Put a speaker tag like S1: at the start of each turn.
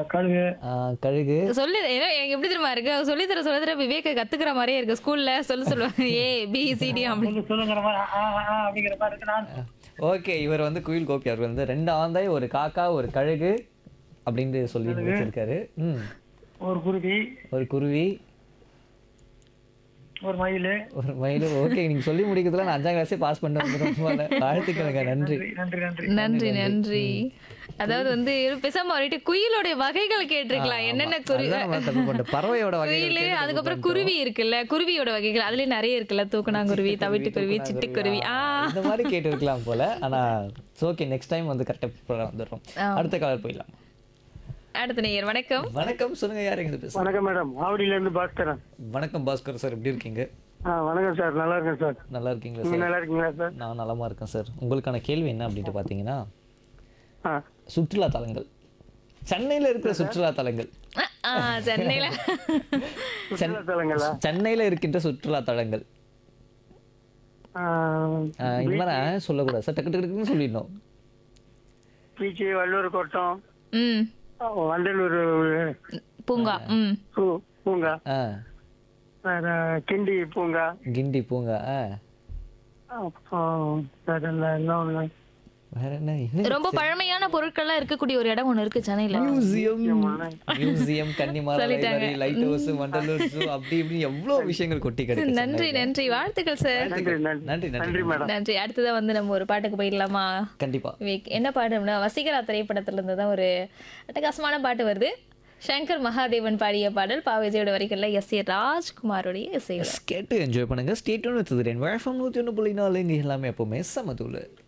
S1: கழுகு
S2: ஆ, கழுகு
S3: சொல்லி ஏன்னா எனக்கு எப்படி தெரியுமா இருக்கு சொல்லி தர சொல்லி தர விவேக கத்துக்கிற மாதிரியே இருக்கு ஸ்கூல்ல சொல்ல சொல்லுவாங்க ஏ பி சி டி அப்படி
S1: சொல்லு சொல்லுங்கிற மாதிரி ஆ, ஆ, ஆ அப்படிங்கிற மாதிரி இருக்கு நான்
S2: ஓகே இவர் வந்து குயில் கோபி அவர்கள் வந்து ரெண்டு ஆந்தாய் ஒரு காக்கா ஒரு கழுகு அப்படின்னு சொல்லி வச்சிருக்காரு ம்
S1: ஒரு குருவி
S2: ஒரு குருவி
S1: ஒரு மயில்
S2: ஒரு மயில் ஓகே நீங்க சொல்லி முடிக்கிறதுல நான் அஞ்சாம் கிளாஸே பாஸ் பண்ண வந்துடும் வாழ்த்துக்களுங்க நன்றி
S1: நன்றி நன்றி
S3: நன்றி நன்றி அதாவது வந்து பேசாம அவர்கிட்ட குயிலோட வகைகள் கேட்டிருக்கலாம் என்னென்ன குருவி
S2: அதுதான் நம்ம தப்பு பண்ணிட்டோம். பறவையோட வகைகள்
S3: குயில்
S2: கேட்டு
S3: அதுக்கப்புறம் குருவி இருக்குல்ல குருவியோட வகைகள் அதுலயே நிறைய இருக்குல்ல தூக்கணாங்குருவி தவிட்டுக்குருவி சிட்டுக்குருவி ஆ
S2: இந்த மாதிரி கேட்டு இருக்கலாம் போல ஆனா ஓகே நெக்ஸ்ட் டைம் வந்து கரெக்டாக வந்துடுறோம் அடுத்த காலர் போயிடலாம்
S3: அடுத்த நேயர் வணக்கம்
S2: வணக்கம் சொல்லுங்க யார் எங்க பேசுறீங்க
S1: வணக்கம் மேடம் ஆவடியில இருந்து பாஸ்கரன்
S2: வணக்கம் பாஸ்கர் சார் எப்படி இருக்கீங்க
S1: ஆ வணக்கம் சார் நல்லா இருக்கேன் சார்
S2: நல்லா இருக்கீங்களா
S1: நீங்க
S2: சார்
S1: நல்லா இருக்கீங்களா சார்
S2: நான் நலமா இருக்கேன் சார் உங்களுக்கான கேள்வி என்ன அப்படின்ட்டு பார்த்தீங்கன்னா
S1: ஆ
S2: சுற்றுலா தலங்கள் சென்னையில இருக்கிற சுற்றுலா தலங்கள்
S3: ஆ, ஆ, சென்னையில
S1: சுற்றுலா தலங்களா
S2: சென்னையில இருக்கின்ற சுற்றுலா தலங்கள்
S1: ஆ,
S2: ஆஹ் இந்த மாதிரி ஆ சொல்லக்கூடாது சார் டக்கு டக்கு டக்குன்னு சொல்லிடணும்
S1: பீச்சு வள்ளூர் கோட்டம்
S3: ம்
S1: ஆ, வண்டலூர்
S3: பூங்கா ம்
S1: பூ- பூங்கா
S2: ஆ
S1: வேற கிண்டி பூங்கா
S2: கிண்டி பூங்கா ஆ
S1: அப்புறம் வேற என்ன என்ன ஒண்ணு
S2: வேற என்ன என்ன
S3: ரொம்ப பழமையான பொருட்கள்லாம் இருக்கக்கூடிய ஒரு இடம் ஒண்ணு இருக்கு சென்னையில
S2: museum museum Connemara library lighthouse Vandalur zoo அப்படி இப்படி எவ்வளவு விஷயங்கள் கொட்டி கிடக்கு
S3: நன்றி நன்றி வாழ்த்துக்கள் சார்
S1: நன்றி நன்றி
S2: நன்றி
S1: நன்றி
S2: நன்றி
S1: மேடம்
S3: நன்றி அடுத்ததா வந்து நம்ம ஒரு பாட்டுக்கு போயிடலாமா
S2: கண்டிப்பா
S3: விவேக் என்ன பாட்டு அப்படின்னா வசீகரா திரைப்படத்துல இருந்து தான் ஒரு அட்டகாசமான பாட்டு வருது சங்கர் மகாதேவன் பாடிய பாடல் பாவேஜியோட வரிகள்ல எஸ் ஏ ராஜ்குமாரோடைய இசையில்
S2: கேட்டு என்ஜாய் பண்ணுங்க ஸ்டேட் ஒன்று வச்சது ரெண்டு வேஃபம் நூற்றி ஒன்று புள்ளி நாலு இங்கே எல்லாமே எப்பவுமே சமதூள்